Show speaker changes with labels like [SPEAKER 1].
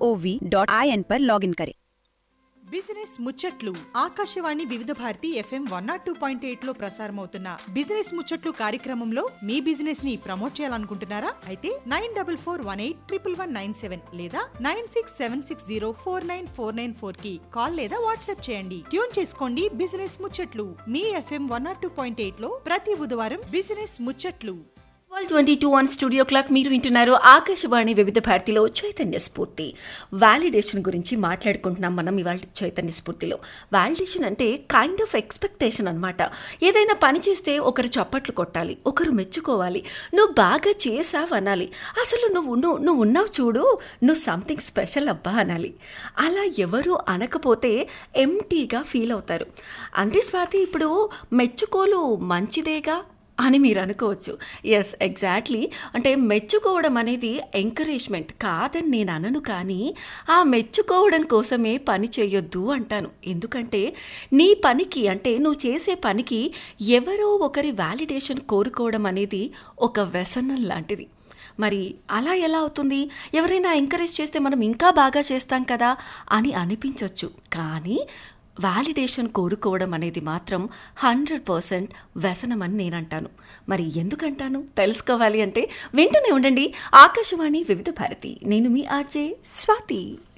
[SPEAKER 1] dot I N पर log in करें
[SPEAKER 2] business ముచ్చట్లు ఆకాశవాణి వివిధ Bharati FM one naught two point eight లో ప్రసారమవుతున్న బిజినెస్ ముచ్చట్లు కార్యక్రమంలో మీ బిజినెస్ ని ప్రమోట్ చేయాలనుకుంటున్నారా అయితే nine double four one eight triple one nine seven లేదా nine six seven six zero four nine four nine four కి కాల్ లేదా వాట్సాప్ చేయండి ట్యూన్ చేసుకోండి బిజినెస్ ముచ్చట్లు మీ FM one naught two point eight లో ప్రతి బుధవారం బిజినెస్ ముచ్చట్లు
[SPEAKER 3] twelve twenty two one studio clock మీరు వింటున్నారు ఆకాశవాణి వివిధ భారతిలో చైతన్య స్ఫూర్తి వాలిడేషన్ గురించి మాట్లాడుకుంటున్నాం మనం ఇవాళ చైతన్య స్ఫూర్తిలో వాలిడేషన్ అంటే కైండ్ ఆఫ్ ఎక్స్పెక్టేషన్ అనమాట ఏదైనా పని చేస్తే ఒకరు చప్పట్లు కొట్టాలి ఒకరు మెచ్చుకోవాలి నువ్వు బాగా చేసావు అనాలి అసలు నువ్వు నువ్వు నువ్వు ఉన్నావు చూడు నువ్వు సంథింగ్ స్పెషల్ అబ్బా అనాలి అలా ఎవరు అనకపోతే ఎంటీగా ఫీల్ అవుతారు అంతే స్వాతి ఇప్పుడు మెచ్చుకోలు మంచిదేగా అని మీరు అనుకోవచ్చు ఎస్ ఎగ్జాక్ట్లీ అంటే మెచ్చుకోవడం అనేది ఎంకరేజ్మెంట్ కాదని నేను అనను కానీ ఆ మెచ్చుకోవడం కోసమే పని చేయొద్దు అంటాను ఎందుకంటే నీ పనికి అంటే నువ్వు చేసే పనికి ఎవరో ఒకరి వ్యాలిడేషన్ కోరుకోవడం అనేది ఒక వ్యసనం లాంటిది మరి అలా ఎలా అవుతుంది ఎవరైనా ఎంకరేజ్ చేస్తే మనం ఇంకా బాగా చేస్తాం కదా అని అనిపించవచ్చు కానీ వ్యాలిడేషన్ కోరుకోవడం అనేది మాత్రం హండ్రెడ్ పర్సెంట్ వ్యసనమని నేనంటాను మరి ఎందుకంటాను తెలుసుకోవాలి అంటే వింటూనే ఉండండి ఆకాశవాణి వివిధ భారతి నేను మీ ఆర్జే స్వాతి